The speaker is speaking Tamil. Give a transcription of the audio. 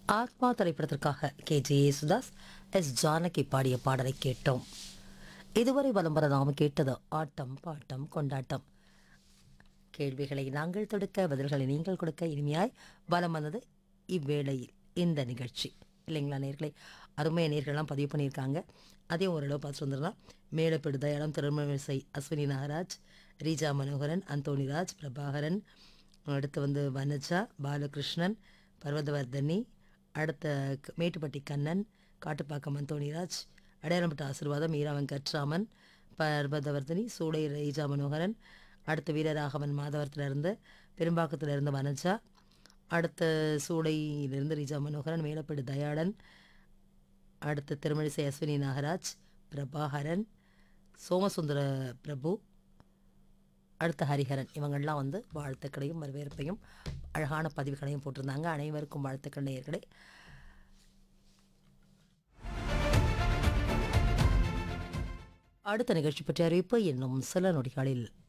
ஆத்மா திரைப்படத்திற்காக K J Yesudas S Janaki பாடிய பாடலை கேட்டோம் இதுவரை வலம் வர நாம் கேட்டது ஆட்டம் பாட்டம் கொண்டாட்டம் கேள்விகளை நாங்கள் தொடுக்க பதில்களை நீங்கள் கொடுக்க இனிமையாய் பலம் வந்தது இவ்வேளையில் இந்த நிகழ்ச்சி இல்லைங்களா நேர்களை அருமைய நேர்கள்லாம் பதிவு பண்ணியிருக்காங்க அதையும் ஓரளவு பார்த்துட்டு வந்துடலாம் மேலப்பெடு தயாளம் திருமணிசை அஸ்வினி நாகராஜ் ரீஜா மனோகரன் அந்தோணிராஜ் பிரபாகரன் அடுத்து வந்து வனஜா பாலகிருஷ்ணன் பர்வதவர்தனி அடுத்த க- மேட்டுப்பட்டி கண்ணன் காட்டுப்பாக்கம் அந்தோணிராஜ் அடையாளப்பட்ட ஆசீர்வாதம் மீரா வெங்கட்ராமன் பர்வதவர்தனி சூளை ரீஜா மனோகரன் அடுத்து வீரராகவன் மாதவரத்திலிருந்து பெரும்பாக்கத்திலிருந்து வனஜா அடுத்த சூளையிலிருந்து ரீஜா மனோகரன் மேலப்பேடு தயாளன் அடுத்து திருமழிசை அஸ்வினி நாகராஜ் பிரபாகரன் சோமசுந்தர பிரபு அடுத்த ஹரிஹரன் இவங்கள்லாம் வந்து வாழ்த்துக்களையும் வரவேற்பையும் அழகான பதிவுகளையும் போட்டிருந்தாங்க அனைவருக்கும் வாழ்த்துக்கள் நேயர்களே அடுத்த நிகழ்ச்சி பற்றிய அறிவிப்பு இன்னும் சில நொடிகளில்